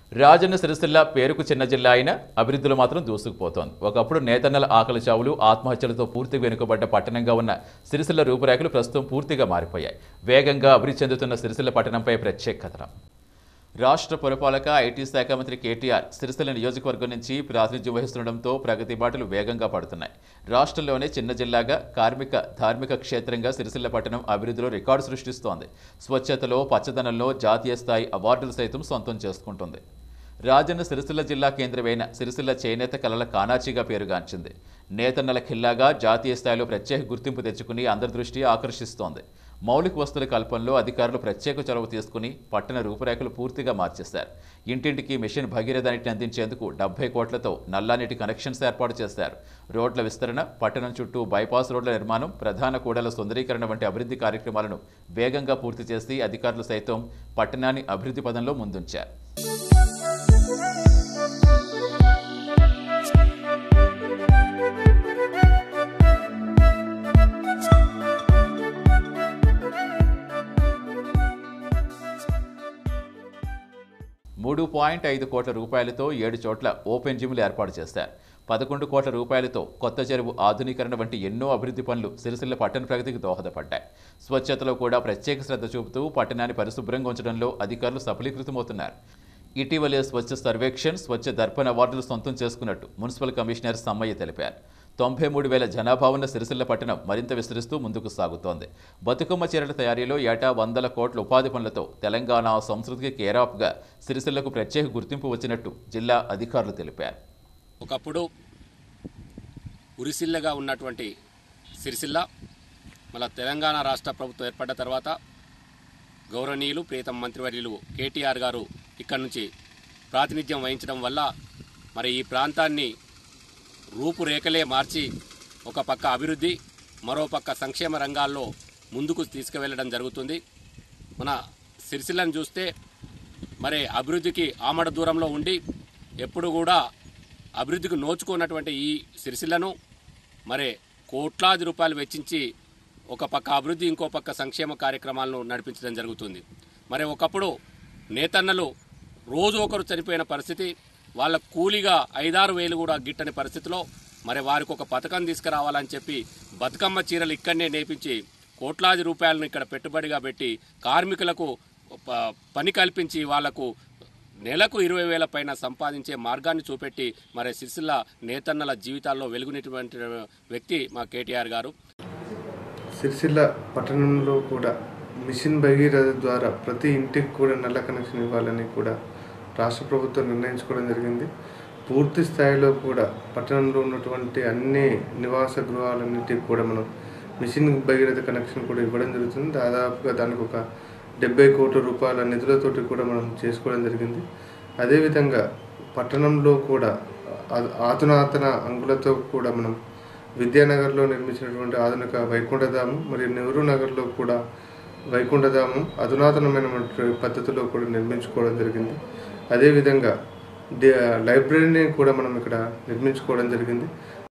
రాజన్న సిరిసిల్ల పేరుకు చిన్న జిల్లా అయినా అభివృద్ధిలో మాత్రం దూసుకుపోతోంది ఒకప్పుడు నేతన్నల ఆకలి చావులు ఆత్మహత్యలతో పూర్తిగా వెనుకబడ్డ పట్టణంగా ఉన్న సిరిసిల్ల రూపురేఖలు ప్రస్తుతం పూర్తిగా మారిపోయాయి వేగంగా అభివృద్ధి చెందుతున్న సిరిసిల్ల పట్టణంపై ప్రత్యేక కథనం రాష్ట్ర పురపాలక ఐటీ శాఖ మంత్రి కేటీఆర్ సిరిసిల్ల నియోజకవర్గం నుంచి ప్రాతినిధ్యం వహిస్తుండటంతో ప్రగతి బాటలు వేగంగా పడుతున్నాయి రాష్ట్రంలోనే చిన్న జిల్లాగా కార్మిక ధార్మిక క్షేత్రంగా సిరిసిల్ల పట్టణం అభివృద్ధిలో రికార్డు సృష్టిస్తోంది స్వచ్ఛతలో పచ్చదనంలో జాతీయ స్థాయి అవార్డులు సైతం సొంతం చేసుకుంటుంది రాజన్న సిరిసిల్ల జిల్లా కేంద్రమైన సిరిసిల్ల చేనేత కళల కానాచీగా పేరుగాంచింది నేతన్నల ఖిల్లాగా జాతీయ స్థాయిలో ప్రత్యేక గుర్తింపు తెచ్చుకుని అందరి దృష్టి ఆకర్షిస్తోంది మౌలిక వస్తువుల కల్పనలో అధికారులు ప్రత్యేక చొరవ తీసుకుని పట్టణ రూపురేఖలు పూర్తిగా మార్చేశారు ఇంటింటికి మిషన్ భగీరథ నీటిని అందించేందుకు డెబ్బై కోట్లతో నల్లానీటి కనెక్షన్స్ ఏర్పాటు చేశారు రోడ్ల విస్తరణ పట్టణం చుట్టూ బైపాస్ రోడ్ల నిర్మాణం ప్రధాన కూడల సుందరీకరణ వంటి అభివృద్ధి కార్యక్రమాలను వేగంగా పూర్తి చేసి అధికారులు సైతం పట్టణాన్ని అభివృద్ధి పదంలో ముందుంచారు మూడు పాయింట్ ఐదు కోట్ల రూపాయలతో ఏడు చోట్ల ఓపెన్ జిమ్లు ఏర్పాటు చేశారు పదకొండు కోట్ల రూపాయలతో కొత్త చెరువు ఆధునీకరణ వంటి ఎన్నో అభివృద్ధి పనులు సిరిసిల్ల పట్టణ ప్రగతికి దోహదపడ్డాయి స్వచ్ఛతలో కూడా ప్రత్యేక శ్రద్ధ చూపుతూ పట్టణాన్ని పరిశుభ్రంగా ఉంచడంలో అధికారులు సఫలీకృతమవుతున్నారు ఇటీవలే స్వచ్ఛ సర్వేక్షణ్ స్వచ్ఛ దర్పణ్ అవార్డులు సొంతం చేసుకున్నట్టు మున్సిపల్ కమిషనర్ సమ్మయ్య తెలిపారు తొంభై మూడు వేల జనాభా ఉన్న సిరిసిల్ల పట్టణం మరింత విస్తరిస్తూ ముందుకు సాగుతోంది బతుకమ్మ చీరల తయారీలో ఏటా వందల కోట్ల ఉపాధి పనులతో తెలంగాణ సంస్కృతికి కేరాప్గా సిరిసిల్లకు ప్రత్యేక గుర్తింపు వచ్చినట్టు జిల్లా అధికారులు తెలిపారు ఒకప్పుడు ఉరిసిల్లగా ఉన్నటువంటి సిరిసిల్ల మళ్ళా తెలంగాణ రాష్ట్ర ప్రభుత్వం ఏర్పడ్డ తర్వాత గౌరవనీయులు ప్రీతం మంత్రివర్యులు కేటీఆర్ గారు ఇక్కడ నుంచి ప్రాతినిధ్యం వహించడం వల్ల మరి ఈ ప్రాంతాన్ని రూపురేఖలే మార్చి ఒక పక్క అభివృద్ధి మరో పక్క సంక్షేమ రంగాల్లో ముందుకు తీసుకువెళ్ళడం జరుగుతుంది మన సిరిసిల్లను చూస్తే మరి అభివృద్ధికి ఆమడ దూరంలో ఉండి ఎప్పుడు కూడా అభివృద్ధికి నోచుకున్నటువంటి ఈ సిరిసిల్లను మరి కోట్లాది రూపాయలు వెచ్చించి ఒక పక్క అభివృద్ధి ఇంకో పక్క సంక్షేమ కార్యక్రమాలను నడిపించడం జరుగుతుంది మరి ఒకప్పుడు నేతన్నలు రోజు ఒకరు చనిపోయిన పరిస్థితి వాళ్ళ కూలీగా ఐదారు వేలు కూడా గిట్టని పరిస్థితిలో మరి వారికి ఒక పథకం తీసుకురావాలని చెప్పి బతుకమ్మ చీరలు ఇక్కడనే నేపించి కోట్లాది రూపాయలను ఇక్కడ పెట్టుబడిగా పెట్టి కార్మికులకు ప- పని కల్పించి వాళ్లకు నెలకు ఇరవై వేల పైన సంపాదించే మార్గాన్ని చూపెట్టి మరి సిరిసిల్ల నేతన్నల జీవితాల్లో వెలుగునేటువంటి వ్యక్తి మా కేటీఆర్ గారు సిరిసిల్ల పట్టణంలో కూడా మిషన్ భగీరథ ద్వారా ప్రతి ఇంటికి కూడా నల్ల కనెక్షన్ ఇవ్వాలని కూడా రాష్ట్ర ప్రభుత్వం నిర్ణయించుకోవడం జరిగింది పూర్తి స్థాయిలో కూడా పట్టణంలో ఉన్నటువంటి అన్ని నివాస గృహాలన్నిటికి కూడా మనం మిషన్ భగీరథ కనెక్షన్ కూడా ఇవ్వడం జరుగుతుంది దాదాపుగా దానికి ఒక డెబ్బై కోట్ల రూపాయల నిధులతోటి కూడా మనం చేసుకోవడం జరిగింది అదేవిధంగా పట్టణంలో కూడా ఆ- ఆధునాతన అంగులతో కూడా మనం విద్యానగర్లో నిర్మించినటువంటి ఆధునిక వైకుంఠధాము మరియు నెహ్రూ నగర్లో కూడా వైకుంఠధామం అధునాతనమైన పద్ధతిలో కూడా నిర్మించుకోవడం జరిగింది అదేవిధంగా డి- లైబ్రరీని కూడా మనం ఇక్కడ నిర్మించుకోవడం జరిగింది